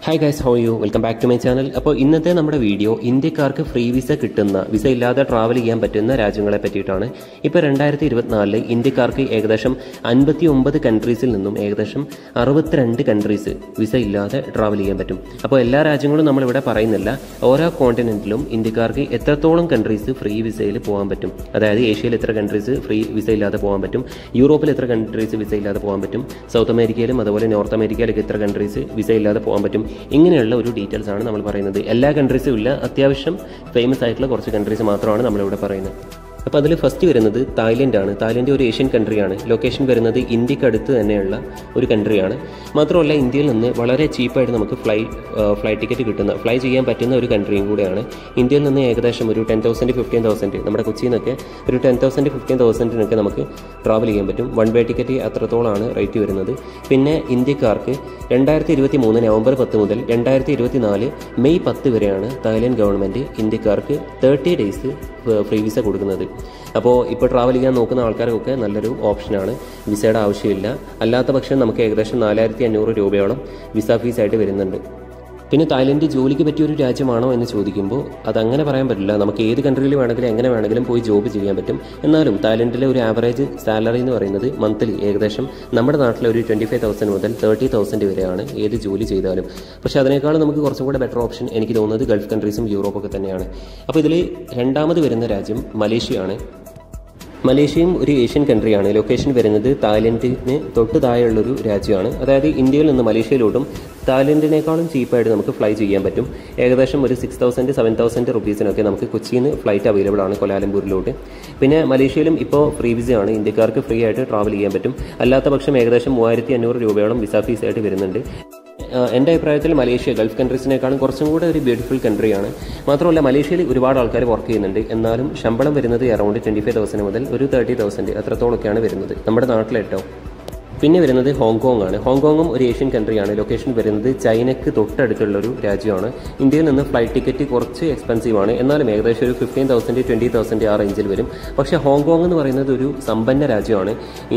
hi guys how you welcome back to my channel അപ്പോൾ ഇന്നത്തെ നമ്മുടെ വീഡിയോ ഇന്ത്യക്കാർക്ക് ഫ്രീ വിസ കിട്ടുന്ന വിസ ഇല്ലാതെ ട്രാവൽ ചെയ്യാൻ പറ്റുന്ന രാജ്യങ്ങളെ പറ്റിയിട്ടാണ് ഇപ്പോൾ രണ്ടായിരത്തി ഇരുപത്തിനാലില് ഇന്ത്യക്കാർക്ക് ഏകദേശം അൻപത്തി ഒമ്പത് കൺട്രീസിൽ നിന്നും ഏകദേശം അറുപത്തിരണ്ട് കൺട്രീസ് വിസ ഇല്ലാതെ ട്രാവൽ ചെയ്യാൻ പറ്റും അപ്പോൾ എല്ലാ രാജ്യങ്ങളും നമ്മളിവിടെ പറയുന്നില്ല ഓരോ കോണ്ടിനെന്റിലും ഇന്ത്യക്കാർക്ക് എത്രത്തോളം കൺട്രീസ് ഫ്രീ വിസയിൽ പോകാൻ പറ്റും അതായത് ഏഷ്യയിൽ എത്ര കൺട്രീസ് ഫ്രീ വിസ ഇല്ലാതെ പോകാൻ പറ്റും യൂറോപ്പിൽ എത്ര കൺട്രീസ് വിസ ഇല്ലാതെ പോകാൻ പറ്റും സൗത്ത് അമേരിക്കയിലും അതുപോലെ നോർത്ത് അമേരിക്കയിലൊക്കെ എത്ര കൺട്രീസ് വിസ ഇല്ലാതെ പോകാൻ പറ്റും ഇങ്ങനെയുള്ള ഒരു ഡീറ്റെയിൽസ് ആണ് നമ്മൾ പറയുന്നത് എല്ലാ കൺട്രീസും ഇല്ല അത്യാവശ്യം ഫേമസ് ആയിട്ടുള്ള കുറച്ച് കൺട്രീസ് മാത്രമാണ് നമ്മളിവിടെ പറയുന്നത് അപ്പോൾ അതിൽ ഫസ്റ്റ് വരുന്നത് തായ്ലൻഡ് ആണ് തായ്ലൻഡ് ഒരു ഏഷ്യൻ കൺട്രിയാണ് ലൊക്കേഷൻ വരുന്നത് ഇന്ത്യക്ക് അടുത്ത് തന്നെയുള്ള ഒരു കൺട്രിയാണ് മാത്രമല്ല ഇന്ത്യയിൽ നിന്ന് വളരെ ചീപ്പായിട്ട് നമുക്ക് ഫ്ലൈ ഫ്ലൈറ്റ് ടിക്കറ്റ് കിട്ടുന്ന ഫ്ലൈ ചെയ്യാൻ പറ്റുന്ന ഒരു കൺട്രിയും കൂടെയാണ് ഇന്ത്യയിൽ നിന്ന് ഏകദേശം ഒരു ടെൻ തൗസൻഡ് ഫിഫ്റ്റീൻ തൗസൻഡ് നമ്മുടെ കൊച്ചിയിൽ നിന്നൊക്കെ ഒരു ടെൻ തൗസൻഡ് ഫിഫ്റ്റീൻ തൗസൻഡിനൊക്കെ നമുക്ക് ട്രാവൽ ചെയ്യാൻ പറ്റും വൺ വേ ടിക്കറ്റ് അത്രത്തോളമാണ് റേറ്റ് വരുന്നത് പിന്നെ ഇന്ത്യക്കാർക്ക് രണ്ടായിരത്തി ഇരുപത്തി മൂന്ന് നവംബർ പത്ത് മുതൽ രണ്ടായിരത്തി ഇരുപത്തി നാല് മെയ് പത്ത് വരെയാണ് തായ്ലൻഡ് ഗവൺമെൻറ് ഇന്ത്യക്കാർക്ക് തേർട്ടി ഡേയ്സ് ഫ്രീ വിസ കൊടുക്കുന്നത് അപ്പോൾ ഇപ്പോൾ ട്രാവൽ ചെയ്യാൻ നോക്കുന്ന ആൾക്കാർക്കൊക്കെ നല്ലൊരു ഓപ്ഷനാണ് വിസയുടെ ആവശ്യമില്ല അല്ലാത്ത പക്ഷം നമുക്ക് ഏകദേശം നാലായിരത്തി അഞ്ഞൂറ് രൂപയോളം വിസ ഫീസായിട്ട് വരുന്നുണ്ട് പിന്നെ തായ്ലൻഡ് ജോലിക്ക് പറ്റിയ ഒരു രാജ്യമാണോ എന്ന് ചോദിക്കുമ്പോൾ അതങ്ങനെ പറയാൻ പറ്റില്ല നമുക്ക് ഏത് കൺട്രിയിൽ വേണമെങ്കിലും എങ്ങനെ വേണമെങ്കിലും പോയി ജോബ് ചെയ്യാൻ പറ്റും എന്നാലും തായ്ലൻഡിലെ ഒരു ആവറേജ് സാലറി എന്ന് പറയുന്നത് മന്ത്ലി ഏകദേശം നമ്മുടെ നാട്ടിലെ ഒരു ട്വൻറ്റി ഫൈവ് തൗസൻഡ് മുതൽ തേർട്ടി തൗസൻഡ് വരെയാണ് ഏത് ജോലി ചെയ്താലും പക്ഷേ അതിനേക്കാളും നമുക്ക് കുറച്ചും കൂടെ ബെറ്റർ ഓപ്ഷൻ എനിക്ക് തോന്നുന്നത് ഗൾഫ് കൺട്രീസും യൂറോപ്പൊക്കെ തന്നെയാണ് അപ്പോൾ ഇതിൽ രണ്ടാമത് വരുന്ന രാജ്യം മലേഷ്യയാണ് മലേഷ്യയും ഒരു ഏഷ്യൻ കൺട്രിയാണ് ലൊക്കേഷൻ വരുന്നത് തായ്ലൻഡിന് തൊട്ട് താഴെയുള്ളൊരു രാജ്യമാണ് അതായത് ഇന്ത്യയിൽ നിന്ന് മലേഷ്യയിലോട്ടും തായ്ലൻഡിനേക്കാളും ചീപ്പായിട്ട് നമുക്ക് ഫ്ലൈ ചെയ്യാൻ പറ്റും ഏകദേശം ഒരു സിക്സ് തൗസൻഡ് സെവൻ തൗസൻഡ് റുപ്പീസിനൊക്കെ നമുക്ക് കൊച്ചിയിൽ നിന്ന് ഫ്ലൈറ്റ് അവൈലബിൾ ആണ് കൊലാലംപൂരിലോട്ട് പിന്നെ മലേഷ്യയിലും ഇപ്പോൾ ഫ്രീ വിസയാണ് ഇന്ത്യക്കാർക്ക് ഫ്രീ ആയിട്ട് ട്രാവൽ ചെയ്യാൻ പറ്റും അല്ലാത്ത പക്ഷം ഏകദേശം മൂവായിരത്തി അഞ്ഞൂറ് രൂപയോളം വിസ ഫീസായിട്ട് വരുന്നുണ്ട് എൻ്റെ അഭിപ്രായത്തിൽ മലേഷ്യ ഗൾഫ് കൺട്രീസിനേക്കാളും കുറച്ചും കൂടെ ഒരു ബ്യൂട്ടിഫുൾ കൺട്രിയാണ് മാത്രമല്ല മലേഷ്യയിൽ ഒരുപാട് ആൾക്കാർ വർക്ക് ചെയ്യുന്നുണ്ട് എന്നാലും ശമ്പളം വരുന്നത് അറൗണ്ട് ട്വൻറ്റി ഫൈവ് തൗസൻഡ് മുതൽ ഒരു തേർട്ടി തൗസൻഡ് അത്രത്തോളമൊക്കെയാണ് വരുന്നത് നമ്മുടെ നാട്ടിലേട്ടോ പിന്നെ വരുന്നത് ഹോങ്കോങ് ആണ് ഹോങ്കോങ്ങും ഒരു ഏഷ്യൻ കൺട്രിയാണ് ലൊക്കേഷൻ വരുന്നത് ചൈനയ്ക്ക് തൊട്ടടുത്തുള്ള ഒരു രാജ്യമാണ് ഇന്ത്യയിൽ നിന്ന് ഫ്ലൈറ്റ് ടിക്കറ്റ് കുറച്ച് എക്സ്പെൻസീവ് ആണ് എന്നാലും ഏകദേശം ഒരു ഫിഫ്റ്റീൻ തൗസൻഡ് ട്വൻറ്റി തൗസൻഡ് ആ റേഞ്ചിൽ വരും പക്ഷേ ഹോങ്കോങ് എന്ന് പറയുന്നത് ഒരു സമ്പന്ന രാജ്യമാണ്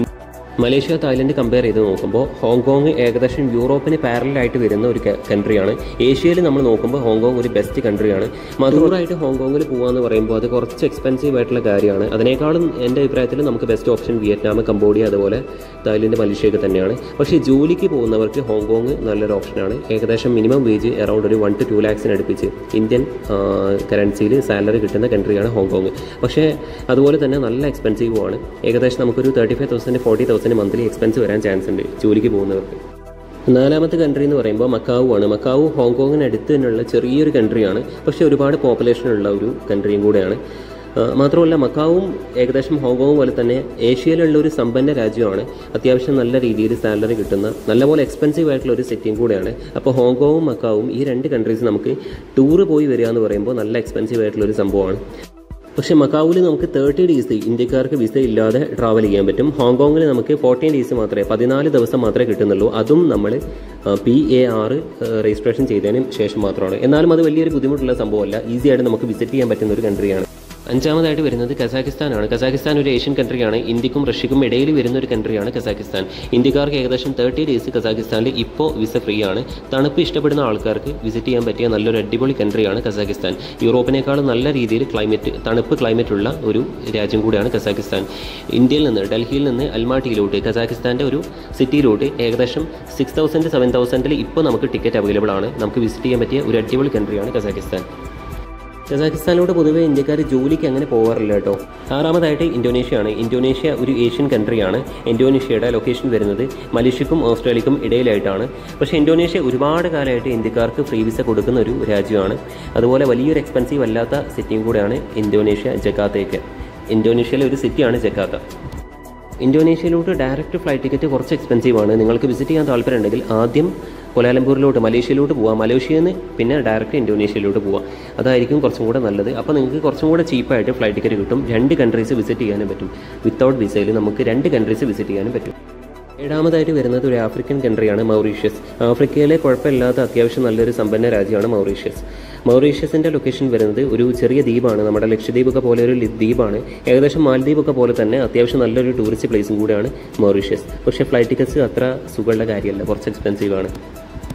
മലേഷ്യ തായ്ലൻഡ് കമ്പയർ ചെയ്ത് നോക്കുമ്പോൾ ഹോങ്കോങ് ഏകദേശം യൂറോപ്പിന് പാരലായിട്ട് വരുന്ന ഒരു കൺട്രിയാണ് ഏഷ്യയിൽ നമ്മൾ നോക്കുമ്പോൾ ഹോങ്കോങ് ഒരു ബെസ്റ്റ് കൺട്രിയാണ് മധുറായിട്ട് ഹോങ്കോങ്ങിൽ പോകാന്ന് പറയുമ്പോൾ അത് കുറച്ച് എക്സ്പെൻസീവ് ആയിട്ടുള്ള കാര്യമാണ് അതിനേക്കാളും എൻ്റെ അഭിപ്രായത്തിൽ നമുക്ക് ബെസ്റ്റ് ഓപ്ഷൻ വിയറ്റ്നാം കംബോഡിയ അതുപോലെ തായ്ലൻഡ് മലേഷ്യയൊക്കെ തന്നെയാണ് പക്ഷേ ജോലിക്ക് പോകുന്നവർക്ക് ഹോങ്കോങ് നല്ലൊരു ഓപ്ഷനാണ് ഏകദേശം മിനിമം വേജ് അറൗണ്ട് ഒരു വൺ ടു ടു ലാക്സിന് അടുപ്പിച്ച് ഇന്ത്യൻ കറൻസിയിൽ സാലറി കിട്ടുന്ന കൺട്രിയാണ് ഹോങ്കോങ് പക്ഷേ അതുപോലെ തന്നെ നല്ല എക്സ്പെൻസീവുമാണ് ഏകദേശം നമുക്കൊരു thirty five thousand forty thousand monthly expense വരാൻ ചാൻസ് ഉണ്ട് ജോലിക്ക് പോകുന്നവർക്ക് നാലാമത്തെ കൺട്രി എന്ന് പറയുമ്പോൾ മക്കാവു ആണ് മക്കാവു ഹോങ്കോങ്ങിന് അടുത്ത് തന്നെയുള്ള ചെറിയൊരു കൺട്രിയാണ് പക്ഷേ ഒരുപാട് പോപ്പുലേഷൻ ഉള്ള ഒരു കൺട്രിയും കൂടെയാണ് മാത്രമല്ല മക്കാവും ഏകദേശം ഹോങ്കോങ് പോലെ തന്നെ ഏഷ്യയിലുള്ള ഒരു സമ്പന്ന രാജ്യമാണ് അത്യാവശ്യം നല്ല രീതിയിൽ സാലറി കിട്ടുന്ന നല്ലപോലെ എക്സ്പെൻസീവ് ആയിട്ടുള്ള ഒരു സിറ്റിയും കൂടെയാണ് അപ്പോൾ ഹോങ്കോങ്ങും മക്കാവും ഈ രണ്ട് കൺട്രീസ് നമുക്ക് ടൂറ് പോയി വരിക എന്ന് പറയുമ്പോൾ നല്ല എക്സ്പെൻസീവ് ആയിട്ടുള്ള ഒരു സംഭവമാണ് പക്ഷേ മക്കാവിൽ നമുക്ക് തേർട്ടി ഡേയ്സ് ഇന്ത്യക്കാർക്ക് വിസ ഇല്ലാതെ ട്രാവൽ ചെയ്യാൻ പറ്റും ഹോങ്കോങ്ങിൽ നമുക്ക് ഫോർട്ടീൻ ഡേയ്സ് മാത്രമേ പതിനാല് ദിവസം മാത്രമേ കിട്ടുന്നുള്ളൂ അതും നമ്മൾ പി എ ആർ രജിസ്ട്രേഷൻ ചെയ്തതിന് ശേഷം മാത്രമാണ് എന്നാലും അത് വലിയൊരു ബുദ്ധിമുട്ടുള്ള സംഭവമല്ല ഈസി ആയിട്ട് നമുക്ക് വിസിറ്റ് ചെയ്യാൻ പറ്റുന്ന ഒരു കൺട്രിയാണ് അഞ്ചാമതായിട്ട് വരുന്നത് കസാഖിസ്ഥാനാണ് കസാഖിസ്ഥാൻ ഒരു ഏഷ്യൻ കൺട്രിയാണ് ഇന്ത്യക്കും റഷ്യക്കും ഇടയിൽ വരുന്ന ഒരു കൺട്രിയാണ് കസാഖിസ്ഥാൻ ഇന്ത്യക്കാർക്ക് ഏകദേശം തേർട്ടി ഡേയ്സ് കസാഖിസ്ഥാനിൽ ഇപ്പോൾ വിസ ഫ്രീ ആണ് തണുപ്പ് ഇഷ്ടപ്പെടുന്ന ആൾക്കാർക്ക് വിസിറ്റ് ചെയ്യാൻ പറ്റിയ നല്ലൊരു അടിപൊളി കൺട്രിയാണ് കസാഖിസ്ഥാൻ യൂറോപ്പിനേക്കാളും നല്ല രീതിയിൽ ക്ലൈമറ്റ് തണുപ്പ് ക്ലൈമറ്റ് ഉള്ള ഒരു രാജ്യം കൂടിയാണ് കസാഖിസ്ഥാൻ ഇന്ത്യയിൽ നിന്ന് ഡൽഹിയിൽ നിന്ന് അൽമാട്ടിയിലോട്ട് കസാഖിസ്ഥാൻ്റെ ഒരു സിറ്റിയിലോട്ട് ഏകദേശം സിക്സ് തൗസൻഡ് സെവൻ തൗസൻഡിൽ ഇപ്പോൾ നമുക്ക് ടിക്കറ്റ് അവൈലബിൾ ആണ് നമുക്ക് വിസിറ്റ് ചെയ്യാൻ പറ്റിയ ഒരു അടിപൊളി കൺട്രിയാണ് കസാഖിസ്ഥാൻ കസാഖിസ്ഥാനിലൂടെ പൊതുവേ ഇന്ത്യക്കാർ ജോലിക്ക് അങ്ങനെ പോകാറില്ല കേട്ടോ ആറാമതായിട്ട് ഇന്തോനേഷ്യയാണ് ഇന്തോനേഷ്യ ഒരു ഏഷ്യൻ കൺട്രിയാണ് ഇന്തോനേഷ്യയുടെ ലൊക്കേഷൻ വരുന്നത് മലേഷ്യക്കും ഓസ്ട്രേലിയക്കും ഇടയിലായിട്ടാണ് പക്ഷേ ഇന്തോനേഷ്യ ഒരുപാട് കാലമായിട്ട് ഇന്ത്യക്കാർക്ക് ഫ്രീ വിസ കൊടുക്കുന്ന ഒരു രാജ്യമാണ് അതുപോലെ വലിയൊരു എക്സ്പെൻസീവ് അല്ലാത്ത സിറ്റിയും കൂടെയാണ് ഇന്തോനേഷ്യ ജക്കാത്തയൊക്കെ ഇന്തോനേഷ്യയിലെ ഒരു സിറ്റിയാണ് ജക്കാത്ത ഇന്തോനേഷ്യയിലോട്ട് ഡയറക്റ്റ് ഫ്ലൈറ്റ് ടിക്കറ്റ് കുറച്ച് എക്സ്പെൻസീവ് ആണ് നിങ്ങൾക്ക് വിസിറ്റ് ചെയ്യാൻ താല്പര്യമുണ്ടെങ്കിൽ ആദ്യം കൊലാലംപൂരിലോട്ട് മലേഷ്യയിലോട്ട് പോവാം മലേഷ്യയിൽ നിന്ന് പിന്നെ ഡയറക്റ്റ് ഇന്തോനേഷ്യയിലോട്ട് പോവാം അതായിരിക്കും കുറച്ചും കൂടെ നല്ലത് അപ്പോൾ നിങ്ങൾക്ക് കുറച്ചും കൂടെ ചീപ്പായിട്ട് ഫ്ലൈറ്റ് ടിക്കറ്റ് കിട്ടും രണ്ട് കൺട്രീസ് വിസിറ്റ് ചെയ്യാനും പറ്റും വിത്തൗട്ട് വിസയിൽ നമുക്ക് രണ്ട് കൺട്രീസ് വിസിറ്റ് ചെയ്യാനും പറ്റും ഏഴാമതായിട്ട് വരുന്നത് ഒരു ആഫ്രിക്കൻ കൺട്രിയാണ് മൗറീഷ്യസ് ആഫ്രിക്കയിലെ കുഴപ്പമില്ലാത്ത അത്യാവശ്യം നല്ലൊരു സമ്പന്ന രാജ്യമാണ് മൗറീഷ്യസ് മൗറീഷ്യസിൻ്റെ ലൊക്കേഷൻ വരുന്നത് ഒരു ചെറിയ ദ്വീപാണ് നമ്മുടെ ലക്ഷദ്വീപൊക്കെ പോലെ ഒരു ലി- ദ്വീപാണ് ഏകദേശം മാലദ്വീപൊക്കെ പോലെ തന്നെ അത്യാവശ്യം നല്ലൊരു ടൂറിസ്റ്റ് പ്ലേസും കൂടെയാണ് മൗറീഷ്യസ് പക്ഷേ ഫ്ലൈറ്റ് ടിക്കറ്റ്സ് അത്ര സുഖമുള്ള കാര്യമല്ല കുറച്ച് എക്സ്പെൻസീവ് ആണ്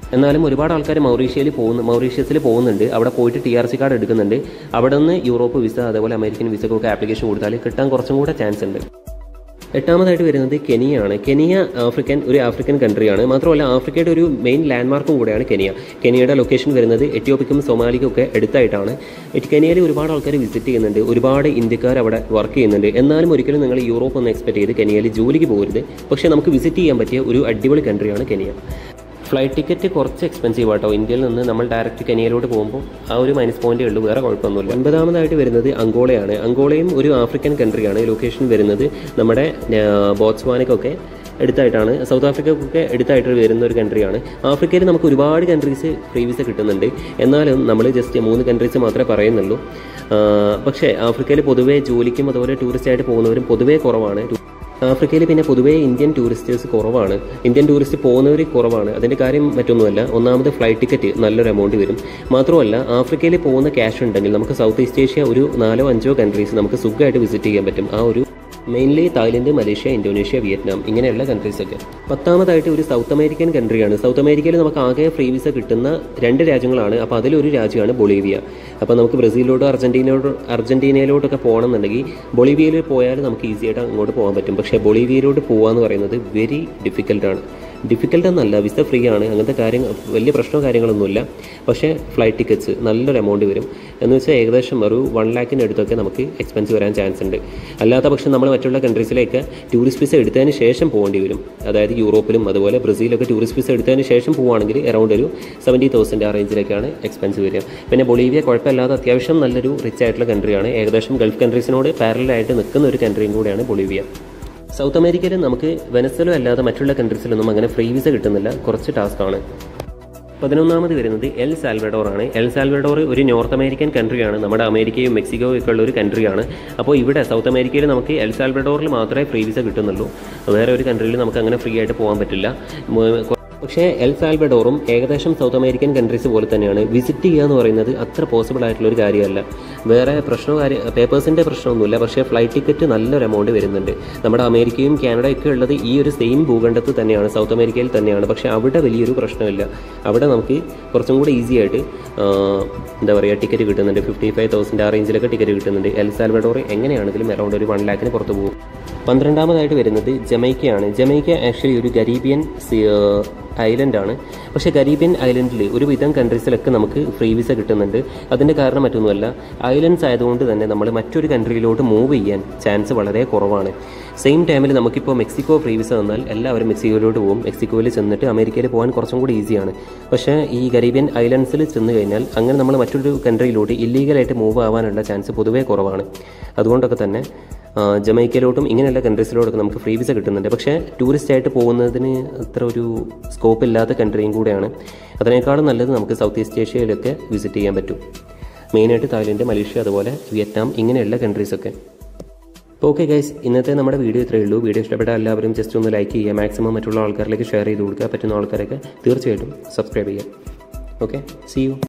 എന്നാലും ഒരുപാട് ആൾക്കാർ മൗറീഷ്യയിൽ പോകുന്നു മൗറീഷ്യസിൽ പോകുന്നുണ്ട് അവിടെ പോയിട്ട് ടി ആർ സി കാർഡ് എടുക്കുന്നുണ്ട് അവിടെ നിന്ന് യൂറോപ്പ് വിസ അതേപോലെ അമേരിക്കൻ വിസക്കൊക്കെ ആപ്ലിക്കേഷൻ കൊടുത്താൽ കിട്ടാൻ കുറച്ചും കൂടെ ചാൻസ് ഉണ്ട് എട്ടാമതായിട്ട് വരുന്നത് കെനിയാണ് കെനിയ ആഫ്രിക്കൻ ഒരു ആഫ്രിക്കൻ കൺട്രിയാണ് മാത്രമല്ല ആഫ്രിക്കയുടെ ഒരു മെയിൻ ലാൻഡ്മാർക്കും കൂടെയാണ് കെനിയ കെനിയയുടെ ലൊക്കേഷൻ വരുന്നത് എത്യോപ്യക്കും സൊമാലിക്കും ഒക്കെ അടുത്തായിട്ടാണ് കെനിയയിൽ ഒരുപാട് ആൾക്കാർ വിസിറ്റ് ചെയ്യുന്നുണ്ട് ഒരുപാട് ഇന്ത്യക്കാർ അവിടെ വർക്ക് ചെയ്യുന്നുണ്ട് എന്നാലും ഒരിക്കലും നിങ്ങൾ യൂറോപ്പ് ഒന്ന് എക്സ്പെക്ട് ചെയ്ത് കെനിയയിൽ ജോലിക്ക് പോകരുത് പക്ഷേ നമുക്ക് വിസിറ്റ് ചെയ്യാൻ പറ്റിയ ഒരു അടിപൊളി കൺട്രിയാണ് കെനിയ ഫ്ലൈറ്റ് ടിക്കറ്റ് കുറച്ച് എക്സ്പെൻസീവ് ആട്ടോ ഇന്ത്യയിൽ നിന്ന് നമ്മൾ ഡയറക്റ്റ് കെനിയയിലോട്ട് പോകുമ്പോൾ ആ ഒരു മൈനസ് പോയിന്റേ ഉള്ളൂ വേറെ കുഴപ്പമൊന്നുമില്ല ഒൻപതാമതായിട്ട് വരുന്നത് അങ്കോളയാണ് അങ്കോളയും ഒരു ആഫ്രിക്കൻ കൺട്രിയാണ് ലൊക്കേഷൻ വരുന്നത് നമ്മുടെ ബോട്സ്വാനക്കൊക്കെ അടുത്തായിട്ടാണ് സൗത്ത് ആഫ്രിക്കക്കൊക്കെ അടുത്തായിട്ട് വരുന്ന ഒരു കൺട്രിയാണ് ആഫ്രിക്കയിൽ നമുക്ക് ഒരുപാട് കൺട്രീസ് ഫ്രീ വിസ കിട്ടുന്നുണ്ട് എന്നാലും നമ്മൾ ജസ്റ്റ് മൂന്ന് കൺട്രീസ് മാത്രമേ പറയുന്നുള്ളൂ ആ, പക്ഷേ ആഫ്രിക്കയിൽ പൊതുവേ ജോലിക്കും അതുപോലെ ടൂറിസ്റ്റ് ആയിട്ട് പോകുന്നവരും പൊതുവേ കുറവാണ് ആഫ്രിക്കയിൽ പിന്നെ പൊതുവേ ഇന്ത്യൻ ടൂറിസ്റ്റേഴ്സ് കുറവാണ് ഇന്ത്യൻ ടൂറിസ്റ്റ് പോകുന്നവർ കുറവാണ് അതിൻ്റെ കാര്യം മറ്റൊന്നുമല്ല ഒന്നാമത് ഫ്ലൈറ്റ് ടിക്കറ്റ് നല്ലൊരു എമൗണ്ട് വരും മാത്രമല്ല ആഫ്രിക്കയിൽ പോകുന്ന ക്യാഷ് ഉണ്ടെങ്കിൽ നമുക്ക് സൗത്ത് ഈസ്റ്റ് ഏഷ്യ ഒരു നാലോ അഞ്ചോ കൺട്രീസ് നമുക്ക് സുഖമായിട്ട് വിസിറ്റ് ചെയ്യാൻ പറ്റും ആ ഒരു mainly Thailand Malaysia Indonesia Vietnam ഇങ്ങനെയുള്ള കൺട്രീസ് ഒക്കെ പത്താമതായിട്ട് ഒരു സൗത്ത് അമേരിക്കൻ കൺട്രിയാണ് സൗത്ത് അമേരിക്കയിൽ നമുക്ക് ആകെ ഫ്രീ വിസ കിട്ടുന്ന രണ്ട് രാജ്യങ്ങളാണ് അപ്പോൾ അതിലൊരു രാജ്യമാണ് ബൊളീവിയ അപ്പോൾ നമുക്ക് ബ്രസീലിലോട്ടോ അർജന്റീനയിലോട്ടോ അർജന്റീനയിലോട്ടൊക്കെ പോകണമെന്നുണ്ടെങ്കിൽ ബൊളീവിയയിൽ പോയാൽ നമുക്ക് ഈസി ആയിട്ട് അങ്ങോട്ട് പോകാൻ പറ്റും പക്ഷേ ബൊളീവിയയിലോട്ട് പോകാന്ന് പറയുന്നത് വെരി ഡിഫിക്കൽട്ടാണ് ഡിഫിക്കൽട്ട് എന്നല്ല വിസ ഫ്രീ ആണ് അങ്ങനത്തെ കാര്യങ്ങൾ വലിയ പ്രശ്നമോ കാര്യങ്ങളൊന്നുമില്ല പക്ഷേ ഫ്ലൈറ്റ് ടിക്കറ്റ്സ് നല്ലൊരു എമൗണ്ട് വരും എന്ന് വെച്ചാൽ ഏകദേശം ഒരു വൺ ലാക്കിന് അടുത്തൊക്കെ നമുക്ക് എക്സ്പെൻസ് വരാൻ ചാൻസ് ഉണ്ട് അല്ലാത്ത പക്ഷം നമ്മൾ മറ്റുള്ള കൺട്രീസിലേക്ക് ടൂറിസ്റ്റ് വിസ എടുത്തതിന് ശേഷം പോകേണ്ടി വരും അതായത് യൂറോപ്പിലും അതുപോലെ ബ്രസീലൊക്കെ ടൂറിസ്റ്റ് വിസ എടുത്തതിന് ശേഷം പോവുകയാണെങ്കിൽ അറൗണ്ട് ഒരു സെവൻറ്റി തൗസൻഡ് ആ റേഞ്ചിലേക്കാണ് എക്സ്പെൻസ് വരിക പിന്നെ ബൊളീവിയ കുഴപ്പമില്ലാതെ അത്യാവശ്യം നല്ലൊരു റിച്ച് ആയിട്ടുള്ള കൺട്രിയാണ് ഏകദേശം ഗൾഫ് കൺട്രീസിനോട് പാരലായിട്ട് നിൽക്കുന്ന ഒരു കൺട്രിയും കൂടെയാണ് ബൊളീവിയ സൗത്ത് അമേരിക്കയിൽ നമുക്ക് വെനസ്വലോ അല്ലാതെ മറ്റുള്ള കൺട്രീസിലൊന്നും അങ്ങനെ ഫ്രീ വിസ കിട്ടുന്നില്ല കുറച്ച് ടാസ്ക് ആണ് പതിനൊന്നാമത് വരുന്നത് എൽ സാൽവഡോർ ആണ് എൽ സാൽവഡോർ ഒരു നോർത്ത് അമേരിക്കൻ കൺട്രിയാണ് നമ്മുടെ അമേരിക്കയും മെക്സിക്കോയും ഒക്കെ ഉള്ള ഒരു കൺട്രിയാണ് അപ്പോൾ ഇവിടെ സൗത്ത് അമേരിക്കയിൽ നമുക്ക് എൽ സാൽവഡോറിൽ മാത്രമേ ഫ്രീ വിസ കിട്ടുന്നുള്ളൂ വേറെ ഒരു കൺട്രിയിൽ നമുക്ക് അങ്ങനെ ഫ്രീ ആയിട്ട് പോകാൻ പറ്റില്ല മ- പക്ഷേ എൽ സാൽവഡോറും ഏകദേശം സൗത്ത് അമേരിക്കൻ കൺട്രീസ് പോലെ തന്നെയാണ് വിസിറ്റ് ചെയ്യുക എന്ന് പറയുന്നത് അത്ര പോസിബിൾ ആയിട്ടുള്ള ഒരു കാര്യമല്ല വേറെ പ്രശ്നമോ കാര്യം പേപ്പേഴ്സിൻ്റെ പ്രശ്നമൊന്നുമില്ല പക്ഷേ ഫ്ലൈറ്റ് ടിക്കറ്റ് നല്ലൊരു എമൗണ്ട് വരുന്നുണ്ട് നമ്മുടെ അമേരിക്കയും കാനഡയൊക്കെ ഉള്ളത് ഈ ഒരു സെയിം ഭൂഖണ്ഡത്തിൽ തന്നെയാണ് സൗത്ത് അമേരിക്കയിൽ തന്നെയാണ് പക്ഷേ അവിടെ വലിയൊരു പ്രശ്നമില്ല അവിടെ നമുക്ക് കുറച്ചും കൂടെ ഈസി ആയിട്ട് ആ, എന്താ പറയുക ടിക്കറ്റ് കിട്ടുന്നുണ്ട് ഫിഫ്റ്റി ഫൈവ് തൗസൻഡ് ആ റേഞ്ചിലൊക്കെ ടിക്കറ്റ് കിട്ടുന്നുണ്ട് എൽ സാൽവഡോർ എങ്ങനെയാണെങ്കിലും അറൗണ്ട് ഒരു വൺ ലാക്കിന് പുറത്ത് പോകും പന്ത്രണ്ടാമതായിട്ട് വരുന്നത് ജമൈക്കയാണ് ജമൈക്ക ആക്ച്വലി ഒരു ഗരീബിയൻ ഐലൻഡ് ആണ് പക്ഷേ ഗരീബിയൻ ഐലൻഡിൽ ഒരുവിധം കൺട്രീസിലൊക്കെ നമുക്ക് ഫ്രീ വിസ കിട്ടുന്നുണ്ട് അതിൻ്റെ കാരണം മറ്റൊന്നുമല്ല ഐലൻഡ്സ് ആയതുകൊണ്ട് തന്നെ നമ്മൾ മറ്റൊരു കൺട്രിയിലോട്ട് മൂവ് ചെയ്യാൻ ചാൻസ് വളരെ കുറവാണ് സെയിം ടൈമിൽ നമുക്കിപ്പോൾ മെക്സിക്കോ ഫ്രീ വിസ തന്നാൽ എല്ലാവരും മെക്സിക്കോയിലോട്ട് പോകും മെക്സിക്കോയിൽ ചെന്നിട്ട് അമേരിക്കയിൽ പോകാൻ കുറച്ചും കൂടി ഈസിയാണ് പക്ഷേ ഈ ഗരീബിയൻ ഐലൻഡ്സിൽ ചെന്ന് കഴിഞ്ഞാൽ അങ്ങനെ നമ്മൾ മറ്റൊരു കൺട്രിയിലോട്ട് ഇല്ലീഗലായിട്ട് മൂവ് ആവാനുള്ള ചാൻസ് പൊതുവേ കുറവാണ് അതുകൊണ്ടൊക്കെ തന്നെ ആ, ജമൈക്കയിലോട്ടും ഇങ്ങനെയുള്ള കൺട്രീസിലോട്ടൊക്കെ നമുക്ക് ഫ്രീ വിസ കിട്ടുന്നുണ്ട് പക്ഷേ ടൂറിസ്റ്റ് ആയിട്ട് പോകുന്നതിന് അത്ര ഒരു സ്കോപ്പ് ഇല്ലാത്ത കൺട്രിയും കൂടെയാണ് അതിനേക്കാളും നല്ലത് നമുക്ക് സൗത്ത് ഈസ്റ്റ് ഏഷ്യയിലൊക്കെ വിസിറ്റ് ചെയ്യാൻ പറ്റും മെയിനായിട്ട് തായ്ലൻഡ് മലേഷ്യ അതുപോലെ വിയറ്റ്നാം ഇങ്ങനെയുള്ള കൺട്രീസൊക്കെ അപ്പോൾ ഓക്കെ ഗൈസ് ഇന്നത്തെ നമ്മുടെ വീഡിയോ ഇത്രയേ ഉള്ളൂ വീഡിയോ ഇഷ്ടപ്പെട്ട എല്ലാവരും ജസ്റ്റ് ഒന്ന് ലൈക്ക് ചെയ്യുക മാക്സിമം മറ്റുള്ള ആൾക്കാരിലേക്ക് ഷെയർ ചെയ്ത് കൊടുക്കുക പറ്റുന്ന ആൾക്കാരൊക്കെ തീർച്ചയായിട്ടും സബ്സ്ക്രൈബ് ചെയ്യുക ഓക്കെ സി യു